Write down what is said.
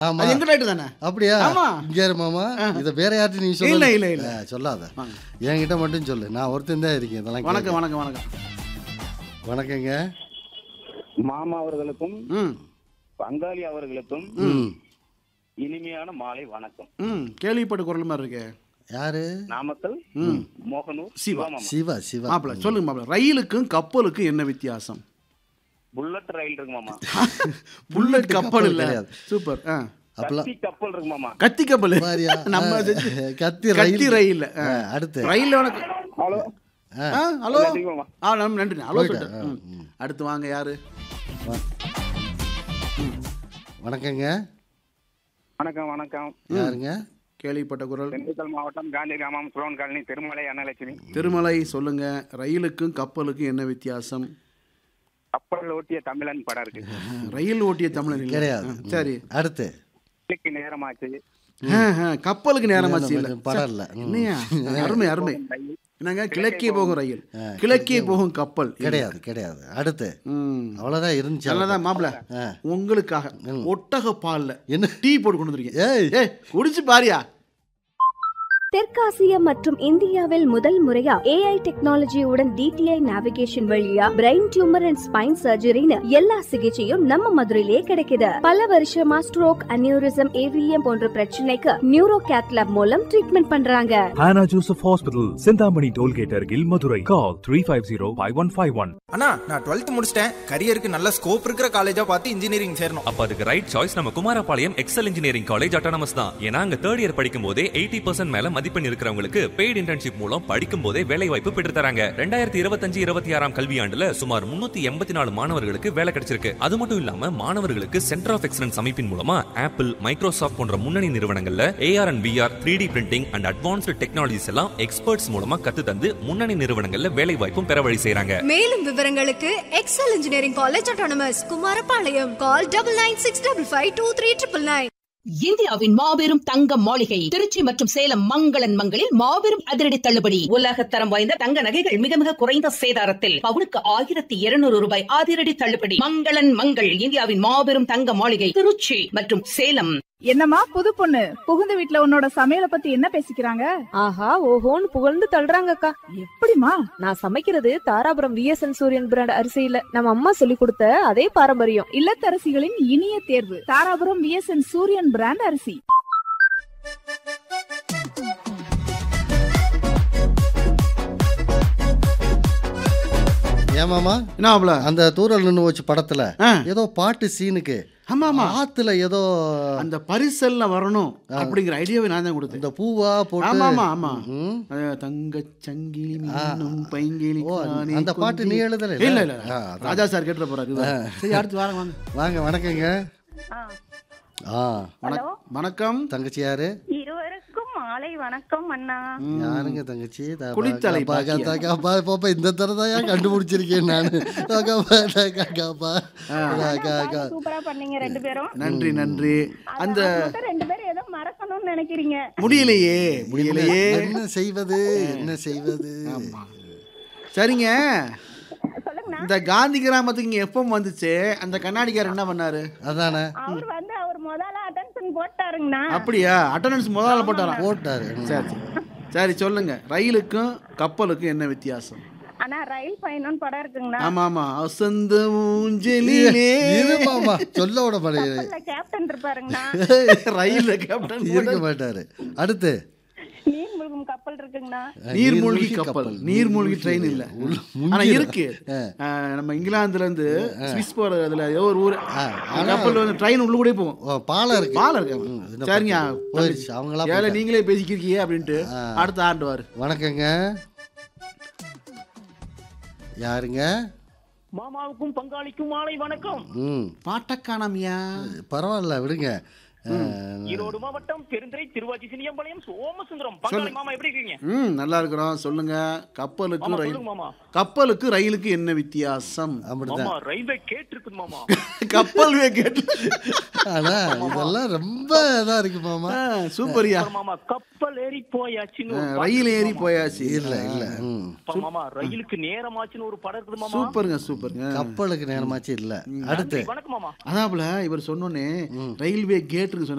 ஆமா. அது எங்க ரைட்டு தானே அப்படியா ஆமா. இங்க இரு மாமா இத வேற யார்ட்டும் நீ இல்ல, சொல்ல இல்ல, இல்ல. சொல்லாத வாங்க. என்கிட்ட மட்டும் சொல்லு நான் ஒருத்தன் தான் இருக்கேன் இதெல்லாம் வணக்கம் கேட்க. வணக்கம் வணக்கம் வணக்கங்க மாமா அவர்களுக்கும் ம் பங்காளி அவர்களுக்கும் ம் இனிமையான மாலை வணக்கம் ம் கேள்விப்பட்ட குரல் மாதிரி இருக்கே யாரு நாமக்கல் ம் மோகனூர் சிவா. சிவமாமா சிவா சிவா மாப்பிள சொல்லுங்க மாப்பிள ரயிலுக்கும் கப்பலுக்கும் என்ன வித்தியாசம் புல்லட் ரயில் இருக்கு மாமா புல்லட் கப்பல் கப்பல் இல்ல கிடையாது. சூப்பர் ஆ அப்பலாம் கத்தி கப்பல் இருக்கு மாமா கத்தி கப்பல் பாரியா? நம்ம ஆ, செஞ்சு- கத்தி கத்தி ரயில். ரயில் ஆ, அடுத்து ரயில் உனக்கு ஹலோ ஆ, ஆ ஹலோ நன்றி மாமா. ஆ நம்ம நன்றி ஹலோ போயிட்டேன். சொல்லிட்டேன் ம். அடுத்து வாங்க யாரு வணக்கங்க வணக்கம் வணக்கம் யாருங்க கேள்விப்பட்ட குரல் திண்டுக்கல் மாவட்டம் காந்தி கிராமம் சுலோன் காலனி திருமலை அன்னலட்சுமி திருமலை சொல்லுங்க ரயிலுக்கும் கப்பலுக்கும் என்ன வித்தியாசம் கப்பல் ஓட்டிய தமிழன் படம் இருக்கு ரயில் ஓட்டிய தமிழர் இல்ல. கிடையாது ஆ, சரி அடுத்து இன்னைக்கு நேரமாச்சு ஆ, ஆ, கப்பலுக்கு நேரமாச்சு இல்ல படம் இல்ல ம். என்னையா அருமை அருமை என்னங்க கிழக்கே போகும் ரயில் கிழக்கே போகும் கப்பல் கிடையாது கிடையாது அடுத்து ம் அவ்வளவுதான் இருந்துச்சு நல்லதான் மாப்பிள ஆ. உங்களுக்காக ஒட்டக பால்ல என்ன டீ போட்டு கொண்டு வந்திருக்கேன் ஏய் ஏய் குடிச்சு பாரியா தெற்காசியா மற்றும் இந்தியாவில் முதல் முறையா ஏஐ டெக்னாலஜியுடன் டிடிஐ நேவிகேஷன் வழியா பிரெயின் டியூமர் அண்ட் ஸ்பைன் சர்ஜரின்னு எல்லா சிகிச்சையும் நம்ம மதுரையிலேயே கிடைக்குது பல வருஷமா ஸ்ட்ரோக் அனியூரிசம் ஏவிஎம் போன்ற பிரச்சனைக்கு நியூரோ கேத்லாப் மூலம் ட்ரீட்மெண்ட் பண்றாங்க Hannah Joseph Hospital, Sindhamani Tollgate Argil, Madurai. Call 350-5151. அண்ணா நான் டுவெல்த் முடிச்சிட்டேன் கரியருக்கு நல்ல ஸ்கோப் இருக்கிற காலேஜா பார்த்து இன்ஜினியரிங் சேரணும் அப்ப அதுக்கு ரைட் சாய்ஸ் நம்ம Kumarapalayam Excel engineering college autonomous தான் ஏன்னா அங்க தேர்ட் இயர் படிக்கும் போதே எயிட்டி பர்சன்ட் மேல மதிப்பெண் இருக்கிறவங்களுக்கு பெய்டு இன்டர்ன்ஷிப் மூலம் படிக்கும் போதே வேலை வாய்ப்பு பெற்று தராங்க ரெண்டாயிரத்தி இருபத்தஞ்சு இருபத்தி ஆறாம் கல்வியாண்டுல சுமார் முன்னூத்தி எண்பத்தி நாலு மாணவர்களுக்கு வேலை கிடைச்சிருக்கு அது மட்டும் இல்லாம மாணவர்களுக்கு சென்டர் ஆஃப் எக்ஸலன்ஸ் அமைப்பின் மூலமா ஆப்பிள் மைக்ரோசாஃப்ட் போன்ற முன்னணி நிறுவனங்கள்ல AR and VR three D printing and advanced technologies எல்லாம் எக்ஸ்பர்ட்ஸ் மூலமா கத்து தந்து முன்னணி நிறுவனங்கள்ல வேலை வாய்ப்பும் பெற வழி செய்றாங்க மேலும் விவரங்களுக்கு Excel engineering college autonomous Kumarapalayam call double nine six double five two three triple nine இந்தியாவின் மாபெரும் தங்க மாளிகை திருச்சி மற்றும் சேலம் மங்களன் மங்களில் மாபெரும் அதிரடி தள்ளுபடி உலகத்தரம் வாய்ந்த தங்க நகைகள் மிக மிக குறைந்த சேதாரத்தில் பவுனுக்கு ஆயிரத்தி இருநூறு ரூபாய் அதிரடி தள்ளுபடி மங்களன் மங்கள் இந்தியாவின் மாபெரும் தங்க மாளிகை திருச்சி மற்றும் சேலம் என்னம்மா புது பொண்ணு புகுந்த வீட்ல உன்னோட சமையல பத்தி என்ன பேசிக்கிறாங்க ஆஹா ஓஹோன்னு புகழ்ந்து தள்ளுறாங்கக்கா எப்படிமா நான் சமைக்கிறது தாராபுரம் விஎஸ்என் சூரியன் பிராண்ட் அரிசியில நம்ம அம்மா சொல்லி கொடுத்த அதே பாரம்பரியம் இல்லத்தரசிகளின் இனிய தேர்வு தாராபுரம் விஎஸ்என் சூரியன் பிராண்ட் அரிசி ஏமாமா என்ன மாப்பிள அந்த தூரல் நின்று வச்சு படத்துல ஆ. ஏதோ பாட்டு சீனுக்கு ஆமா ஆமா ஆத்துல ஏதோ அந்த பரிசல்ல வரணும் அப்படிங்கிற ஐடியாவை நான் தான் கொடுத்தேன் இந்த பூவா போட்டு ஆமா ஆமா ஆமா ம். அஹ், தங்கச் சங்கிலி மீனும் பைங்கிலி ஓ, காணி அந்த பாட்டு நீ குஞ்சி. எழுதல இல்ல இல்ல ராஜா சார் கேட்டுற போறாரு இதுதான். சரி அடுத்து வாங்க வாங்க வாங்க வணக்கங்க ஆ வணக்- வணக்கம் தங்கச்சி யாரு இருவருக்கும் மாலை வணக்கம் அண்ணா யாருங்க தங்கச்சி தா- குளித்தலை பா- கா- கா- கா- பா- பாப்பா இந்த தடவை தான் ஏன் கண்டுபிடிச்சிருக்கேன் நான் சூப்பரா பண்ணீங்க ரெண்டு பேரும் நன்றி நன்றி அந்த அது மட்டும் ரெண்டு பேரும் ஏதோ மறக்கணும்னு நினைக்கிறீங்க முடியலையே முடியலையே என்ன செய்வது என்ன செய்வது சரிங்க சொல்லுங்கண்ணா இந்த காந்தி கிராமத்துக்கு இங்க எப்போ வந்துச்சு அந்த கண்ணாடிக்காரர் என்ன பண்ணாரு அதானே அவர் வந்து அவர் முதல்ல அட்டென்ஷன் போட்டாருங்கண்ணா அப்படியா அட்டண்டன்ஸ் முதல்ல போட்டாரா போட்டாரு சரி சரி. சரி சொல்லுங்க ரயிலுக்கும் கப்பலுக்கும் என்ன வித்தியாசம் ஆனா ரயில் பயணம்னு படம் இருக்குங்கண்ணா ஆமா ஆமா அசந்த ஊஞ்சலிலே இருமாமா சொல்ல விட மாட்டேங்குது கப்பல்ல கேப்டன் இருப்பாருங்கண்ணா ரயில்ல கேப்டன் இருக்க மாட்டாரு அடுத்து நீர் மூழ்கும் கப்பல் இருக்குங்கண்ணா நீர்மூழ்கி கப்பல் நீர்மூழ்கி ட்ரெயின் இல்ல முங்கிரும். ஆனா இருக்கு அஹ், நம்ம இங்கிலாந்துல இருந்து ஸ்விஸ் போற அதுல ஏதோ ஒரு ஊர் ஆனா- கப்பல் வந்து ட்ரெயின் உள்ள கூட போகும் ஓ, பாலம் இருக்கு பாலம் இருக்கு ம், இந்த சரிங்க பக்கம் போயிடுச்சு அவங்களா ஏழை போயிட்டாங்க. நீங்களே பேசிக்கிறீங்க அப்படின்ட்டு அடுத்த ஆண்டுவார் வணக்கங்க யாருங்க மாமாவுக்கும் பங்காளிக்கும் மாலை வணக்கம் ம் பாட்டக்கானமியா பரவாயில்ல விடுங்க அஹ், ஈரோடு மாவட்டம் பெருந்துறை திருவாச்சி சினியம்பாளையம் சோமசுந்தரம் பங்காளி மாமா எப்படி இருக்கீங்க ம் நல்லா இருக்கிறோம் சொல்லுங்க கப்பலுக்கு மாமா ரயில் சொல்லுங்க மாமா கப்பலுக்கு ரயிலுக்கு என்ன வித்தியாசம் அப்படிதான் மாமா ரயில்வே கேட் இருக்குது மாமா கப்பல் கேட்டு ஆனா இதெல்லாம் ரொம்ப இதா இருக்கு மாமா சூப்பரியா மாமா கப்பல் ஏறி போயாச்சுன்னு ஒரு பாட்டு ரயில் ஏறி இருக்கு போயாச்சு இல்ல இல்ல ம். மாமா. மாமா ரயிலுக்கு நேரமாச்சுன்னு ஒரு படம் இருக்குது மாமா சூப்பருங்க சூப்பருங்க கப்பலுக்கு நேரமாச்சு இல்ல அடுத்து வணக்கம் மாமா அதாப்புல இவர் சொன்னோன்னே ரயில்வே கேட்